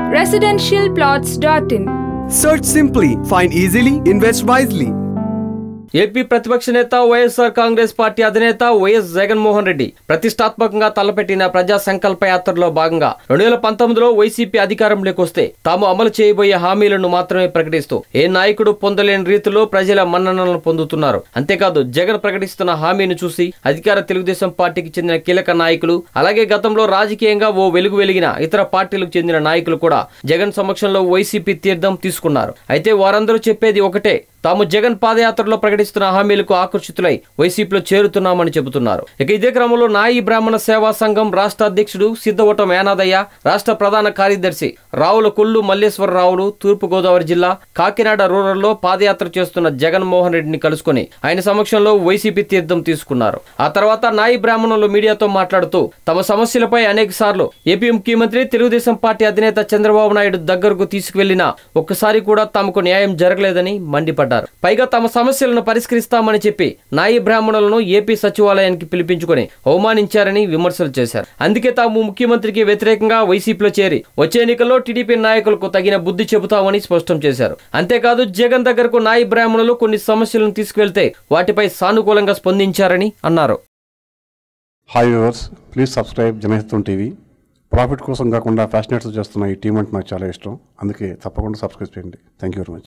residentialplots.in. Search simply, find easily, invest wisely. AP ప్రతిపక్ష నేత YSR Congress party అధినేత YS Jaganmohan Reddy ప్రతిష్టాత్మకంగా తలపెట్టిన ప్రజా సంకల్ప యాత్రలో భాగంగా రెండు వేల పంతొమ్మిదిలో వైసీపీ అధికారంలోకి వస్తే తాము అమలు చేయబోయే హామీలను మాత్రమే ప్రకటిస్తూ ఏ నాయకుడు పొందలేని రీతిలో ప్రజల మన్ననలను పొందుతున్నారు అంతేకాదు జగన్ ప్రకటిస్తున్న హామీని చూసి అధికార తెలుగుదేశం పార్టీకి చెందిన కీలక నాయకులు అలాగే గతంలో రాజకీయంగా ఓ వెలుగు వెలిగిన ఇతర పార్టీలకు చెందిన నాయకులు కూడా జగన్ సమక్షంలో వైసీపీ తీర్థం తీసుకున్నారు అయితే వారందరూ చెప్పేది ఒకటే తాము జగన్ పాదయాత్రలో ప్రకటిస్తున్న హామీలకు ఆకర్షితులై వైసీపీలో చేరుతున్నామని చెబుతున్నారు ఇక ఇదే క్రమంలో నాయి బ్రాహ్మణ సేవా సంఘం రాష్ట్ర అధ్యక్షుడు సిద్ధవటం యానాదయ్య రాష్ట్ర ప్రధాన కార్యదర్శి రావుల కొల్లు మల్లేశ్వరరావులు తూర్పు గోదావరి జిల్లా కాకినాడ రూరల్లో పాదయాత్ర చేస్తున్న జగన్మోహన్ రెడ్డిని కలుసుకుని ఆయన సమక్షంలో వైసీపీ తీర్థం తీసుకున్నారు ఆ తర్వాత నాయి బ్రాహ్మణులు మీడియాతో మాట్లాడుతూ తమ సమస్యలపై అనేక సార్లు ఏపీ ముఖ్యమంత్రి తెలుగుదేశం పార్టీ అధినేత చంద్రబాబు నాయుడు దగ్గరకు తీసుకువెళ్లినా ఒక్కసారి కూడా తమకు న్యాయం జరగలేదని మండిపడ్డారు పైగా తమ సమస్యలను పరిష్కరిస్తామని చెప్పి నాయి బ్రాహ్మణులను ఏపీ సచివాలయానికి పిలిపించుకొని అవమానించారని విమర్శలు చేశారు అందుకే తాము ముఖ్యమంత్రికి వ్యతిరేకంగా వైసీపీలో చేరి వచ్చే ఎన్నికల్లో టీడీపీ నాయకులకు తగిన బుద్ధి చెబుతామని స్పష్టం చేశారు అంతేకాదు జగన్ దగ్గరకు నాయి బ్రాహ్మణులు కొన్ని సమస్యలను తీసుకువెళ్తే వాటిపై సానుకూలంగా స్పందించారని అన్నారు hi viewers please subscribe Janahitham TV profit కోసం కాకుండా ఫ్యాషనేట్స్ చేస్తున్న ఈ టీం అంటే నాకు చాలా ఇష్టం అందుకే తప్పకుండా సబ్స్క్రైబ్ చేయండి థ్యాంక్ యూ వెరీ మచ్